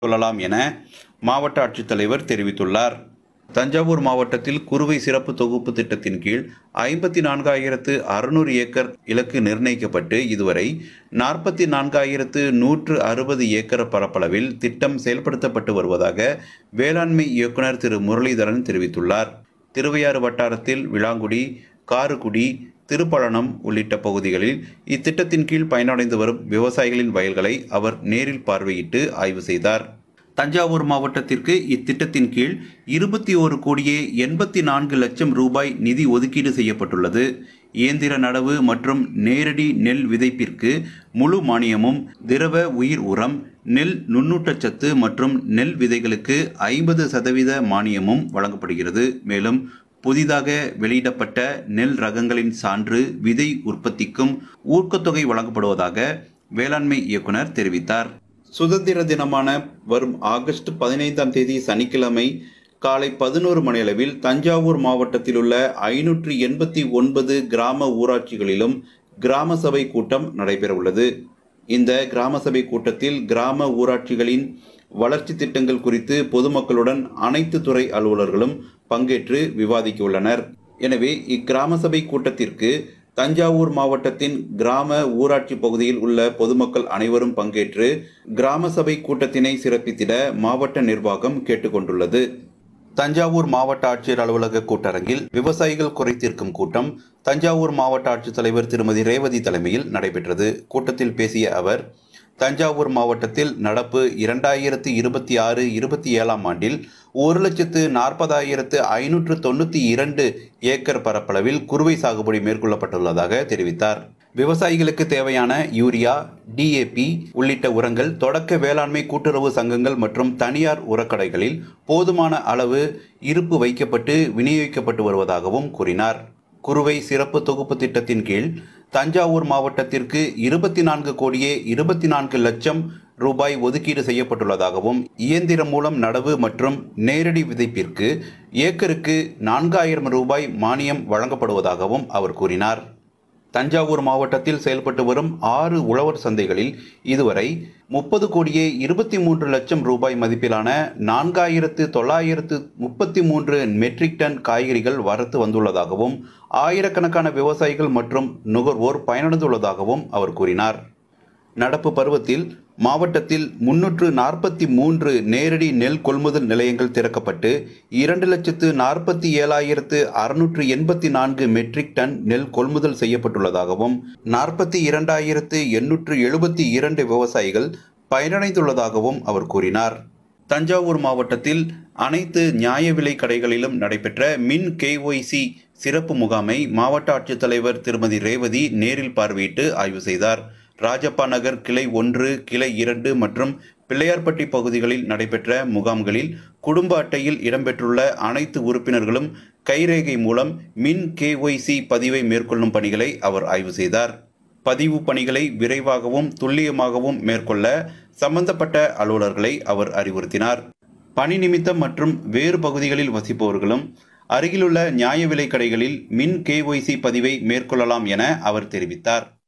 கொள்ளலாம் என மாவட்ட ஆட்சித்தலைவர் தெரிவித்துள்ளார் தஞ்சாவூர் மாவட்டத்தில் குறுவை சிறப்பு தொகுப்பு திட்டத்தின் கீழ் ஐம்பத்தி நான்காயிரத்து அறுநூறு ஏக்கர் இலக்கு நிர்ணயிக்கப்பட்டு இதுவரை நாற்பத்தி நான்காயிரத்து நூற்று அறுபது ஏக்கர் பரப்பளவில் திட்டம் செயல்படுத்தப்பட்டு வருவதாக வேளாண்மை இயக்குநர் திரு முரளிதரன் தெரிவித்துள்ளார் திருவையாறு வட்டாரத்தில் விளாங்குடி காருக்குடி திருப்பழனம் உள்ளிட்ட பகுதிகளில் இத்திட்டத்தின் கீழ் பயனடைந்து வரும் விவசாயிகளின் வயல்களை அவர் நேரில் பார்வையிட்டு ஆய்வு செய்தார் தஞ்சாவூர் மாவட்டத்திற்கு இத்திட்டத்தின் கீழ் இருபத்தி ஒரு கோடியே எண்பத்தி நான்கு லட்சம் ரூபாய் நிதி ஒதுக்கீடு செய்யப்பட்டுள்ளது இயந்திர நடவு மற்றும் நேரடி நெல் விதைப்பிற்கு முழு மானியமும் திரவ உயிர் உரம் நெல் நுண்ணூட்டச்சத்து மற்றும் நெல் விதைகளுக்கு ஐம்பது சதவீத மானியமும் வழங்கப்படுகிறது மேலும் புதிதாக வெளியிடப்பட்ட நெல் ரகங்களின் சான்று விதை உற்பத்திக்கும் ஊக்கத்தொகை வழங்கப்படுவதாக வேளாண்மை இயக்குனர் தெரிவித்தார் சுதந்திர தினமான வரும் ஆகஸ்ட் பதினைந்தாம் தேதி சனிக்கிழமை காலை பதினோரு மணியளவில் தஞ்சாவூர் மாவட்டத்தில் உள்ள ஐநூற்று எண்பத்தி ஒன்பது கிராம ஊராட்சிகளிலும் கிராம சபை கூட்டம் நடைபெறவுள்ளது இந்த கிராம சபை கூட்டத்தில் கிராம ஊராட்சிகளின் வளர்ச்சி திட்டங்கள் குறித்து பொதுமக்களுடன் அனைத்து துறை அலுவலர்களும் பங்கேற்று விவாதிக்க உள்ளனர் எனவே இக்கிராம சபை கூட்டத்திற்கு தஞ்சாவூர் மாவட்டத்தின் கிராம ஊராட்சி பகுதியில் உள்ள பொதுமக்கள் அனைவரும் பங்கேற்று கிராம சபை கூட்டத்தினை சிறப்பித்திட மாவட்ட நிர்வாகம் கேட்டுக்கொண்டுள்ளது தஞ்சாவூர் மாவட்ட ஆட்சியர் அலுவலக கூட்டரங்கில் விவசாயிகள் குறைதீர்க்கும் கூட்டம் தஞ்சாவூர் மாவட்ட ஆட்சித்தலைவர் திருமதி ரேவதி தலைமையில் நடைபெற்றது கூட்டத்தில் பேசிய அவர் தஞ்சாவூர் மாவட்டத்தில் நடப்பு இரண்டாயிரத்து இருபத்தி ஆறு இருபத்தி ஏழாம் ஆண்டில் ஒரு லட்சத்து நாற்பதாயிரத்து ஐநூற்று தொண்ணூற்றி இரண்டு ஏக்கர் பரப்பளவில் குறுவை சாகுபடி மேற்கொள்ளப்பட்டுள்ளதாக தெரிவித்தார் விவசாயிகளுக்கு தேவையான யூரியா டிஏபி உள்ளிட்ட உரங்கள் தொடக்க வேளாண்மை கூட்டுறவு சங்கங்கள் மற்றும் தனியார் உரக்கடைகளில் போதுமான அளவு இருப்பு வைக்கப்பட்டு விநியோகிக்கப்பட்டு வருவதாகவும் கூறினார் குறுவை சிறப்பு தொகுப்பு திட்டத்தின் கீழ் தஞ்சாவூர் மாவட்டத்திற்கு இருபத்தி நான்கு கோடியே இருபத்தி நான்கு லட்சம் ரூபாய் ஒதுக்கீடு செய்யப்பட்டுள்ளதாகவும் இயந்திரம் மூலம் நடவு மற்றும் நேரடி விதைப்பிற்கு ஏக்கருக்கு நான்காயிரம் ரூபாய் மானியம் வழங்கப்படுவதாகவும் அவர் கூறினார் தஞ்சாவூர் மாவட்டத்தில் செயல்பட்டு வரும் ஆறு உழவர் சந்தைகளில் இதுவரை முப்பது கோடியே இருபத்தி மூன்று லட்சம் ரூபாய் மதிப்பிலான நான்காயிரத்து தொள்ளாயிரத்து முப்பத்தி மூன்று மெட்ரிக் டன் காய்கறிகள் வரத்து வந்துள்ளதாகவும் ஆயிரக்கணக்கான விவசாயிகள் மற்றும் நுகர்வோர் பயனடைந்துள்ளதாகவும் அவர் கூறினார் நடப்பு பருவத்தில் மாவட்டத்தில் முன்னூற்று நாற்பத்தி மூன்று நேரடி நெல் கொள்முதல் நிலையங்கள் திறக்கப்பட்டு இரண்டு லட்சத்து நாற்பத்தி ஏழாயிரத்து அறுநூற்று எண்பத்தி நான்கு மெட்ரிக் டன் நெல் கொள்முதல் செய்யப்பட்டுள்ளதாகவும் நாற்பத்தி இரண்டாயிரத்து எண்ணூற்று எழுபத்தி இரண்டு விவசாயிகள் பயனடைந்துள்ளதாகவும் அவர் கூறினார் தஞ்சாவூர் மாவட்டத்தில் அனைத்து நியாய விலை கடைகளிலும் நடைபெற்ற மின் கேஒய்சி சிறப்பு முகாமை மாவட்ட ஆட்சித்தலைவர் திருமதி ரேவதி நேரில் பார்வையிட்டு ஆய்வு செய்தார் ராஜப்பா நகர் கிளை ஒன்று கிளை இரண்டு மற்றும் பிள்ளையார்பட்டி பகுதிகளில் நடைபெற்ற முகாம்களில் குடும்ப அட்டையில் இடம்பெற்றுள்ள அனைத்து உறுப்பினர்களும் கைரேகை மூலம் மின் கேஒய்சி பதிவை மேற்கொள்ளும் பணிகளை அவர் ஆய்வு செய்தார் பதிவு பணிகளை விரைவாகவும் துல்லியமாகவும் மேற்கொள்ள சம்பந்தப்பட்ட அலுவலர்களை அவர் அறிவுறுத்தினார் பணி நிமித்தம் மற்றும் வேறு பகுதிகளில் வசிப்பவர்களும் அருகிலுள்ள நியாய விலை கடைகளில் மின் கேஒய்சி பதிவை மேற்கொள்ளலாம் என அவர் தெரிவித்தார்